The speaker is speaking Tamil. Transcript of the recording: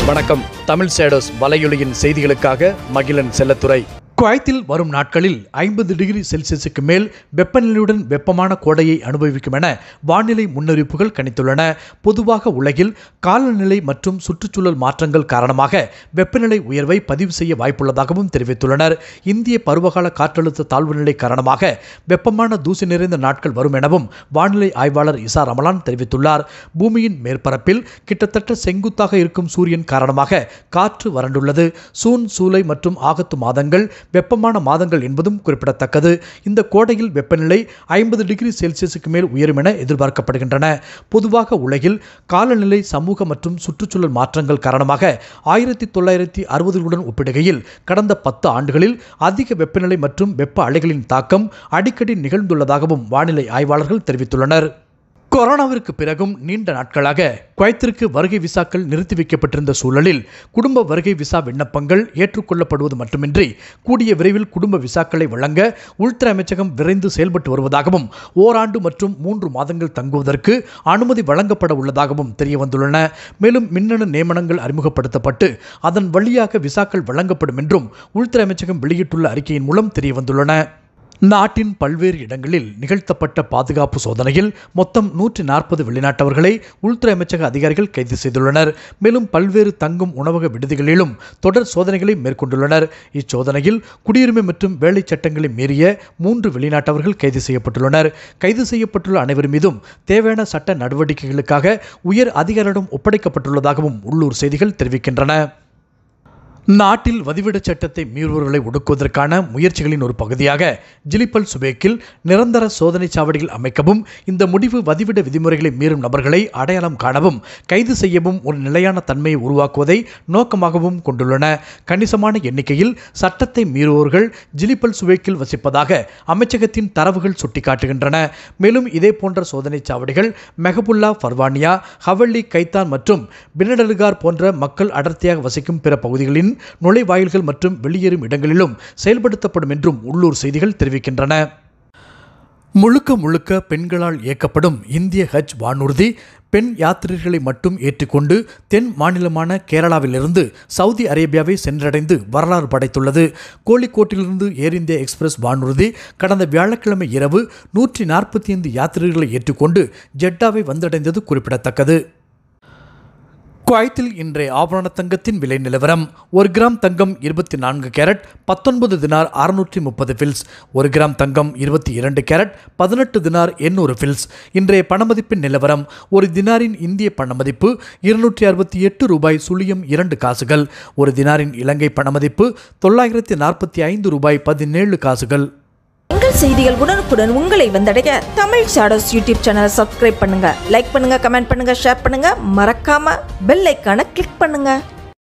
வணக்கம் தமிழ் சேடோஸ் வலையொலியின் செய்திகளுக்காக மகிழன் செல்லத்துறை குவைத்தில் வரும் நாட்களில் ஐம்பது டிகிரி செல்சியஸுக்கு மேல் வெப்பநிலையுடன் வெப்பமான கோடையை அனுபவிக்கும் என வானிலை முன்னறிவிப்புகள் கணித்துள்ளன பொதுவாக உலகில் காலநிலை மற்றும் சுற்றுச்சூழல் மாற்றங்கள் காரணமாக வெப்பநிலை உயர்வை பதிவு செய்ய வாய்ப்புள்ளதாகவும் தெரிவித்துள்ளனர் இந்திய பருவகால காற்றழுத்த தாழ்வு நிலை காரணமாக வெப்பமான தூசி நிறைந்த நாட்கள் வரும் எனவும் வானிலை ஆய்வாளர் இசா ரமலான் தெரிவித்துள்ளார் பூமியின் மேற்பரப்பில் கிட்டத்தட்ட செங்குத்தாக இருக்கும் சூரியன் காரணமாக காற்று வறண்டுள்ளது சூன் சூலை மற்றும் ஆகத்து மாதங்கள் வெப்பமான மாதங்கள் என்பதும் குறிப்பிடத்தக்கது இந்த கோடையில் வெப்பநிலை ஐம்பது டிகிரி செல்சியஸுக்கு மேல் உயரும் என எதிர்பார்க்கப்படுகின்றன பொதுவாக உலகில் காலநிலை சமூக மற்றும் சுற்றுச்சூழல் மாற்றங்கள் காரணமாக ஆயிரத்தி தொள்ளாயிரத்தி அறுபதுகளுடன் ஒப்பிடுகையில் கடந்த பத்து ஆண்டுகளில் அதிக வெப்பநிலை மற்றும் வெப்ப அலைகளின் தாக்கம் அடிக்கடி நிகழ்ந்துள்ளதாகவும் வானிலை ஆய்வாளர்கள் தெரிவித்துள்ளனர் கொரோனாவிற்கு பிறகும் நீண்ட நாட்களாக குவைத்திற்கு வருகை விசாக்கள் நிறுத்தி வைக்கப்பட்டிருந்த சூழலில் குடும்ப வருகை விசா விண்ணப்பங்கள் ஏற்றுக்கொள்ளப்படுவது மட்டுமின்றி கூடிய விரைவில் குடும்ப விசாக்களை வழங்க உள்துறை அமைச்சகம் விரைந்து செயல்பட்டு வருவதாகவும் ஓராண்டு மற்றும் மூன்று மாதங்கள் தங்குவதற்கு அனுமதி வழங்கப்பட உள்ளதாகவும் தெரிய வந்துள்ளன மேலும் மின்னணு நியமனங்கள் அறிமுகப்படுத்தப்பட்டு அதன் வழியாக விசாக்கள் வழங்கப்படும் என்றும் உள்துறை அமைச்சகம் வெளியிட்டுள்ள அறிக்கையின் மூலம் தெரிய வந்துள்ளன நாட்டின் பல்வேறு இடங்களில் நிகழ்த்தப்பட்ட பாதுகாப்பு சோதனையில் மொத்தம் நூற்றி நாற்பது வெளிநாட்டவர்களை உள்துறை அமைச்சக அதிகாரிகள் கைது செய்துள்ளனர் மேலும் பல்வேறு தங்கும் உணவக விடுதிகளிலும் தொடர் சோதனைகளை மேற்கொண்டுள்ளனர் இச்சோதனையில் குடியுரிமை மற்றும் வேலை சட்டங்களை மீறிய மூன்று வெளிநாட்டவர்கள் கைது செய்யப்பட்டுள்ளனர் கைது செய்யப்பட்டுள்ள அனைவர் மீதும் தேவையான சட்ட நடவடிக்கைகளுக்காக உயர் அதிகாரியிடம் ஒப்படைக்கப்பட்டுள்ளதாகவும் உள்ளூர் செய்திகள் தெரிவிக்கின்றன நாட்டில் வதிவிடச் சட்டத்தை மீறுபவர்களை ஒடுக்குவதற்கான முயற்சிகளின் ஒரு பகுதியாக ஜிலிப்பல் சுபேக்கில் நிரந்தர சோதனை சாவடிகள் அமைக்கவும் இந்த முடிவு வதிவிட விதிமுறைகளை மீறும் நபர்களை அடையாளம் காணவும் கைது செய்யவும் ஒரு நிலையான தன்மையை உருவாக்குவதை நோக்கமாகவும் கொண்டுள்ளன கணிசமான எண்ணிக்கையில் சட்டத்தை மீறுபவர்கள் ஜிலிப்பல் சுபேக்கில் வசிப்பதாக அமைச்சகத்தின் தரவுகள் சுட்டிக்காட்டுகின்றன மேலும் இதே போன்ற சோதனை சாவடிகள் மெஹபுல்லா ஃபர்வானியா ஹவல்லி கைத்தான் மற்றும் பினடலுகார் போன்ற மக்கள் அடர்த்தியாக வசிக்கும் பிற பகுதிகளின் நுழைவாயில்கள் மற்றும் வெளியேறும் இடங்களிலும் செயல்படுத்தப்படும் என்றும் உள்ளூர் செய்திகள் தெரிவிக்கின்றன முழுக்க முழுக்க பெண்களால் இயக்கப்படும் இந்திய ஹஜ் வானூர்தி பெண் யாத்திரிகளை மட்டும் ஏற்றுக்கொண்டு தென் மாநிலமான கேரளாவிலிருந்து சவுதி அரேபியாவை சென்றடைந்து வரலாறு படைத்துள்ளது கோழிக்கோட்டிலிருந்து ஏர் இந்தியா எக்ஸ்பிரஸ் வானூர்தி கடந்த வியாழக்கிழமை இரவு நூற்றி நாற்பத்தி ஐந்து யாத்திரிகளை ஏற்றுக்கொண்டு ஜெட்டாவை வந்தடைந்தது குறிப்பிடத்தக்கது குவைத்தில் இன்றைய ஆபரண தங்கத்தின் விலை நிலவரம் ஒரு கிராம் தங்கம் இருபத்தி நான்கு கேரட் பத்தொன்பது தினார் அறுநூற்றி முப்பது ஃபில்ஸ் ஒரு கிராம் தங்கம் இருபத்தி இரண்டு கேரட் பதினெட்டு தினார் எண்ணூறு ஃபில்ஸ் இன்றைய பணமதிப்பின் நிலவரம் ஒரு தினாரின் இந்திய பணமதிப்பு இருநூற்றி அறுபத்தி எட்டு ரூபாய் சுழியம் இரண்டு காசுகள் ஒரு தினாரின் இலங்கை பணமதிப்பு தொள்ளாயிரத்தி நாற்பத்தி ஐந்து ரூபாய் பதினேழு காசுகள் எங்கள் செய்திகள் உடனுக்குடன் உங்களை வந்தடைய தமிழ் ஷாடோஸ் யூடியூப் சேனலை சப்ஸ்கிரைப் பண்ணுங்க லைக் பண்ணுங்க கமெண்ட் பண்ணுங்க ஷேர் பண்ணுங்க மறக்காம பெல் ஐக்கான கிளிக் பண்ணுங்க